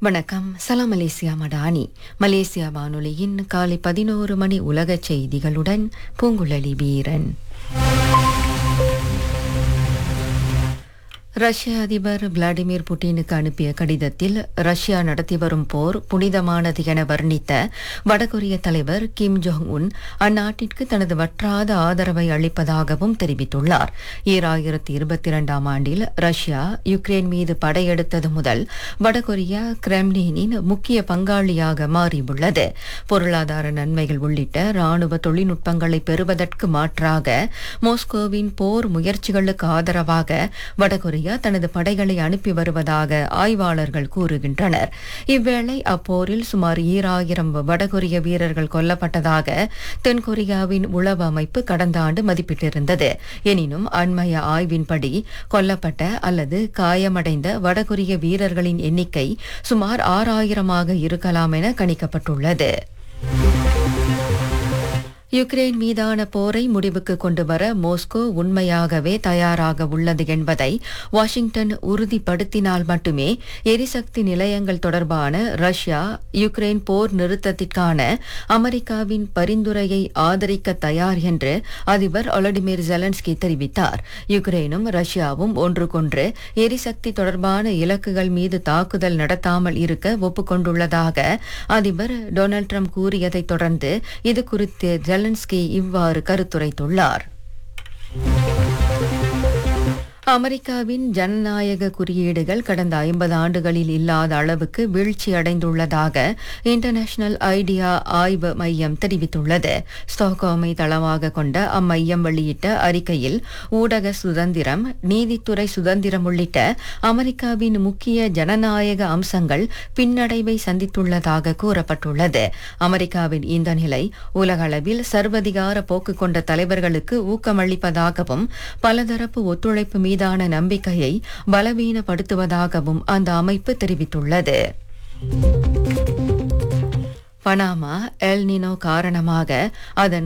வணக்கம் சலாம் Malaysia Madani Malaysia வானொலியின் காலை பதினோரு மணி உலகச் செய்திகளுடன் பூங்குழலி வீரன் ரஷ்ய அதிபர் விளாடிமிர் புட்டினுக்கு அனுப்பிய கடிதத்தில் ரஷ்யா நடத்தி வரும் போர் புனிதமானது என வர்ணித்த வடகொரிய தலைவர் கிம் ஜோங் உன் அந்நாட்டிற்கு தனது வற்றாத ஆதரவை அளிப்பதாகவும் தெரிவித்துள்ளார் ஈராயிரத்தி இருபத்தி இரண்டாம் ஆண்டில் ரஷ்யா யுக்ரைன் மீது படையெடுத்தது முதல் வடகொரியா கிரெம்லினின் முக்கிய பங்காளியாக மாறியுள்ளது பொருளாதார நன்மைகள் உள்ளிட்ட ராணுவ தொழில்நுட்பங்களை பெறுவதற்கு மாற்றாக மாஸ்கோவின் போர் முயற்சிகளுக்கு ஆதரவாக வடகொரியா தனது படைகளை அனுப்பி வருவதாக ஆய்வாளர்கள் கூறுகின்றனர் இவ்வேளை அப்போரில் சுமார் ஈராயிரம் வடகொரிய வீரர்கள் கொல்லப்பட்டதாக தென்கொரியாவின் உளவு அமைப்பு கடந்த ஆண்டு மதிப்பிட்டிருந்தது எனினும் அண்மைய ஆய்வின்படி கொல்லப்பட்ட அல்லது காயமடைந்த வடகொரிய வீரர்களின் எண்ணிக்கை சுமார் ஆறாயிரமாக இருக்கலாம் என கணிக்கப்பட்டுள்ளது யுக்ரைன் மீதான போரை முடிவுக்கு கொண்டு வர மோஸ்கோ உண்மையாகவே தயாராக உள்ளது என்பதை வாஷிங்டன் உறுதிப்படுத்தினால் மட்டுமே எரிசக்தி நிலையங்கள் தொடர்பான ரஷ்யா யுக்ரைன் போர் நிறுத்தத்திற்கான அமெரிக்காவின் பரிந்துரையை ஆதரிக்க தயார் என்று அதிபர் ஒலடிமிர் ஜெலன்ஸ்கி தெரிவித்தார் யுக்ரைனும் ரஷ்யாவும் ஒன்றுக்கொன்று எரிசக்தி தொடர்பான இலக்குகள் மீது தாக்குதல் நடத்தாமல் இருக்க ஒப்புக்கொண்டுள்ளதாக அதிபர் டொனால்ட் ட்ரம்ப் கூறியதைத் தொடர்ந்து இது குறித்து ஜெலன்ஸ்கி இவ்வாறு கருத்துரைத்துள்ளார் அமெரிக்காவின் ஜனநாயக குறியீடுகள் கடந்த ஐம்பது ஆண்டுகளில் இல்லாத அளவுக்கு வீழ்ச்சி அடைந்துள்ளதாக இன்டர்நேஷனல் ஐடியா ஆய்வு மையம் தெரிவித்துள்ளது ஸ்டாக்ஹோமை தளமாக கொண்ட அம்மையம் வெளியிட்ட அறிக்கையில் ஊடக சுதந்திரம் நீதித்துறை சுதந்திரம் உள்ளிட்ட அமெரிக்காவின் முக்கிய ஜனநாயக அம்சங்கள் பின்னடைவை சந்தித்துள்ளதாக கூறப்பட்டுள்ளது அமெரிக்காவின் இந்த நிலை உலகளவில் சர்வதிகார போக்கு கொண்ட தலைவர்களுக்கு ஊக்கமளிப்பதாகவும் பலதரப்பு ஒத்துழைப்பு மீதான நம்பிக்கையை பலவீனப்படுத்துவதாகவும் அந்த அமைப்பு தெரிவித்துள்ளது பனாமா எல் நினோ காரணமாக அதன்